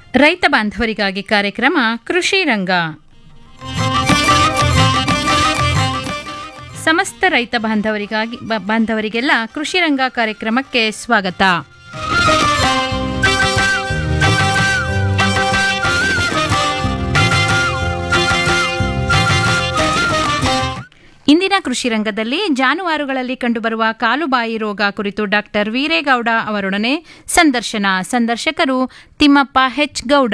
ರೈತ ಬಾಂಧವರಿಗಾಗಿ ಕಾರ್ಯಕ್ರಮ ಕೃಷಿ ರಂಗ ಸಮಸ್ತ ರೈತ ಬಾಂಧವರಿಗಾಗಿ ಬ- ಬಾಂಧವರಿಗೆಲ್ಲ ಕೃಷಿ ರಂಗ ಕಾರ್ಯಕ್ರಮಕ್ಕೆ ಸ್ವಾಗತ ಇಂದಿನ ಕೃಷಿ ರಂಗದಲ್ಲಿ ಜಾನುವಾರುಗಳಲ್ಲಿ ಕಂಡುಬರುವ ಕಾಲುಬಾಯಿ ರೋಗ ಕುರಿತು ಡಾಕ್ಟರ್ ವೀರೇಗೌಡ ಅವರೊಡನೆ ಸಂದರ್ಶನ ಸಂದರ್ಶಕರು ತಿಮ್ಮಪ್ಪ ಹೆಚ್ ಗೌಡ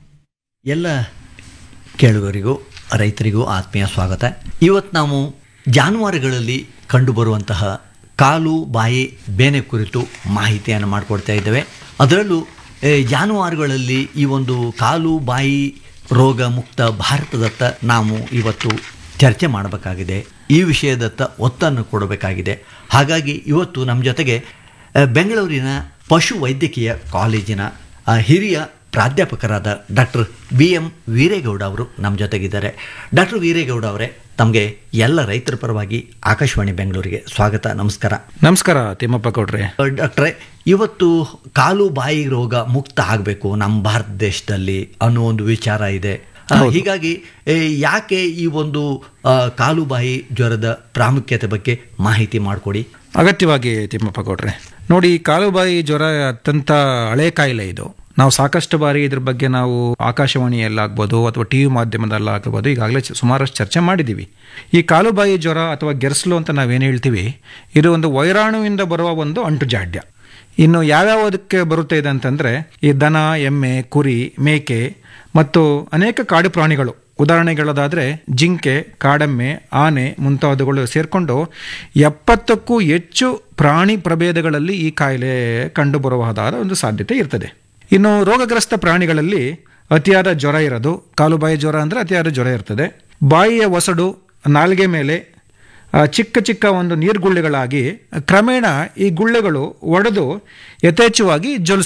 ಎಲ್ಲ ಕೇಳುಗರಿಗೂ ರೈತರಿಗೂ ಆತ್ಮೀಯ ಸ್ವಾಗತ ಇವತ್ತು ನಾವು ಜಾನುವಾರುಗಳಲ್ಲಿ ಕಂಡುಬರುವಂತಹ ಕಾಲು ಬಾಯಿ ಬೇನೆ ಕುರಿತು ಮಾಹಿತಿಯನ್ನು ಮಾಡಿಕೊಡ್ತಾ ಇದ್ದೇವೆ ಅದರಲ್ಲೂ ಏ, ಜಾನುವಾರುಗಳಲ್ಲಿ ಈ ಒಂದು ಕಾಲು ಬಾಯಿ ರೋಗ ಮುಕ್ತ ಭಾರತದತ್ತ ನಾವು ಇವತ್ತು ಚರ್ಚೆ ಮಾಡಬೇಕಾಗಿದೆ ಈ ವಿಷಯದತ್ತ ಒತ್ತನ್ನು ಕೊಡಬೇಕಾಗಿದೆ ಹಾಗಾಗಿ ಇವತ್ತು ನಮ್ಮ ಜೊತೆಗೆ ಆ, ಬೆಂಗಳೂರಿನ ಪಶು ವೈದ್ಯಕೀಯ ಕಾಲೇಜಿನ ಆ, ಹಿರಿಯ ಪ್ರಾಧ್ಯಾಪಕರಾದ ಡಾಕ್ಟರ್ ಬಿ ಎಂ ವೀರೇಗೌಡ ಅವರು ನಮ್ಮ ಜೊತೆಗಿದ್ದಾರೆ ಡಾಕ್ಟರ್ ವೀರೇಗೌಡ ಅವರೇ ತಮಗೆ ಎಲ್ಲ ರೈತರ ಪರವಾಗಿ ಆಕಾಶವಾಣಿ ಬೆಂಗಳೂರಿಗೆ ಸ್ವಾಗತ ನಮಸ್ಕಾರ ನಮಸ್ಕಾರ ತಿಮ್ಮಪ್ಪ ಕೊಡ್ರೆ ಡಾಕ್ಟ್ರೆ ಇವತ್ತು ಕಾಲು ಬಾಯಿ ರೋಗ ಮುಕ್ತ ಆಗಬೇಕು ನಮ್ಮ ಭಾರತ ದೇಶದಲ್ಲಿ ಅನ್ನೋ ಒಂದು ವಿಚಾರ ಇದೆ ಆ, ಹೀಗಾಗಿ ಏ, ಯಾಕೆ ಈ ಒಂದು ಆ, ಕಾಲು ಬಾಯಿ ಜ್ವರದ ಪ್ರಾಮುಖ್ಯತೆ ಬಗ್ಗೆ ಮಾಹಿತಿ ಮಾಡಿಕೊಡಿ ಅಗತ್ಯವಾಗಿ ತಿಮ್ಮಪ್ಪ ಕೊಡ್ರೆ ನೋಡಿ ಕಾಲುಬಾಯಿ ಜ್ವರ ಅತ್ಯಂತ ಹಳೆ ಕಾಯಿಲೆ ಇದು ನಾವು ಸಾಕಷ್ಟು ಬಾರಿ ಇದ್ರ ಬಗ್ಗೆ ನಾವು ಆಕಾಶವಾಣಿಯಲ್ಲಾಗ್ಬೋದು ಅಥವಾ ಟಿ ವಿ ಮಾಧ್ಯಮದಲ್ಲಾಗ್ಬೋದು ಈಗಾಗಲೇ ಚ- ಸುಮಾರಷ್ಟು ಚರ್ಚೆ ಮಾಡಿದ್ದೀವಿ ಈ ಕಾಲುಬಾಯಿ ಜ್ವರ ಅಥವಾ ಗೆರ್ಸ್ಲು ಅಂತ ನಾವೇನು ಹೇಳ್ತೀವಿ ಇದು ಒಂದು ವೈರಾಣುವಿಂದ ಬರುವ ಒಂದು ಅಂಟುಜಾಡ್ಯ ಇನ್ನು ಯಾವ್ಯಾವುದಕ್ಕೆ ಬರುತ್ತೆ ಇದೆ ಅಂತಂದರೆ ಈ ದನ ಎಮ್ಮೆ ಕುರಿ ಮೇಕೆ ಮತ್ತು ಅನೇಕ ಕಾಡು ಪ್ರಾಣಿಗಳು ಉದಾಹರಣೆಗಳದಾದರೆ ಜಿಂಕೆ ಕಾಡೆಮ್ಮೆ ಆನೆ ಮುಂತಾದವುಗಳು ಸೇರಿಕೊಂಡು ಎಪ್ಪತ್ತಕ್ಕೂ ಹೆಚ್ಚು ಪ್ರಾಣಿ ಪ್ರಭೇದಗಳಲ್ಲಿ ಈ ಕಾಯಿಲೆ ಕಂಡುಬರುವುದಾದ ಒಂದು ಸಾಧ್ಯತೆ ಇರ್ತದೆ ಇನ್ನು ರೋಗಗ್ರಸ್ತ ಪ್ರಾಣಿಗಳಲ್ಲಿ ಅತಿಯಾದ ಜ್ವರ ಇರೋದು ಕಾಲುಬಾಯಿ ಜ್ವರ ಅಂದರೆ ಅತಿಯಾದ ಜ್ವರ ಇರ್ತದೆ ಬಾಯಿಯ ಒಸಡು ನಾಲಿಗೆ ಮೇಲೆ ಆ, ಚಿಕ್ಕ ಚಿಕ್ಕ ಒಂದು ನೀರ್ಗುಳ್ಳೆಗಳಾಗಿ ಕ್ರಮೇಣ ಈ ಗುಳ್ಳೆಗಳು ಒಡೆದು ಯಥೇಚ್ಛವಾಗಿ ಜ್ವಲಿಸ್